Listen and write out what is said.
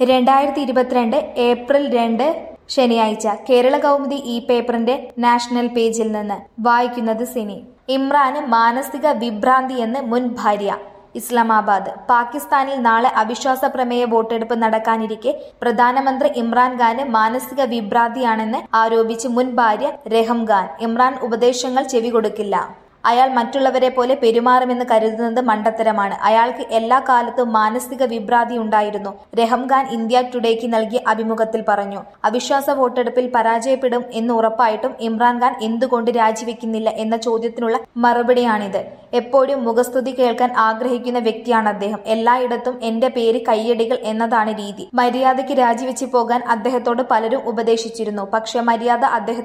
രണ്ടായിരത്തി ഇരുപത്തിരണ്ട് ഏപ്രിൽ രണ്ട് ശനിയാഴ്ച കേരള കൗമുദി ഈ പേപ്പറിന്റെ നാഷണൽ പേജിൽ നിന്ന് വായിക്കുന്നത് സിനി ഇമ്രാന് മാനസിക വിഭ്രാന്തിയെന്ന് മുൻ ഭാര്യ ഇസ്ലാമാബാദ് പാകിസ്ഥാനിൽ നാളെ അവിശ്വാസ പ്രമേയ വോട്ടെടുപ്പ് നടക്കാനിരിക്കെ പ്രധാനമന്ത്രി ഇമ്രാൻഖാന് മാനസിക വിഭ്രാന്തിയാണെന്ന് ആരോപിച്ച് മുൻ ഭാര്യ രഹം ഖാൻ ഇമ്രാൻ ഉപദേശങ്ങൾ ചെവികൊടുക്കില്ല അയാൾ മറ്റുള്ളവരെ പോലെ പെരുമാറുമെന്ന് കരുതുന്നത് മണ്ടത്തരമാണ് അയാൾക്ക് എല്ലാ കാലത്തും മാനസിക വിഭ്രാന്തി ഉണ്ടായിരുന്നു രഹംഖാൻ ഇന്ത്യ ടുഡേക്ക് നൽകിയ അഭിമുഖത്തിൽ പറഞ്ഞു അവിശ്വാസ വോട്ടെടുപ്പിൽ പരാജയപ്പെടും എന്ന് ഉറപ്പായിട്ടും ഇമ്രാൻഖാൻ എന്തുകൊണ്ട് രാജിവെക്കുന്നില്ല എന്ന ചോദ്യത്തിനുള്ള മറുപടിയാണിത് എപ്പോഴും മുഖസ്തുതി കേൾക്കാൻ ആഗ്രഹിക്കുന്ന വ്യക്തിയാണ് അദ്ദേഹം എല്ലായിടത്തും എന്റെ പേര് കയ്യടികൾ എന്നതാണ് രീതി മര്യാദയ്ക്ക് രാജിവെച്ച് പോകാൻ അദ്ദേഹത്തോട് പലരും ഉപദേശിച്ചിരുന്നു പക്ഷെ മര്യാദ അദ്ദേഹം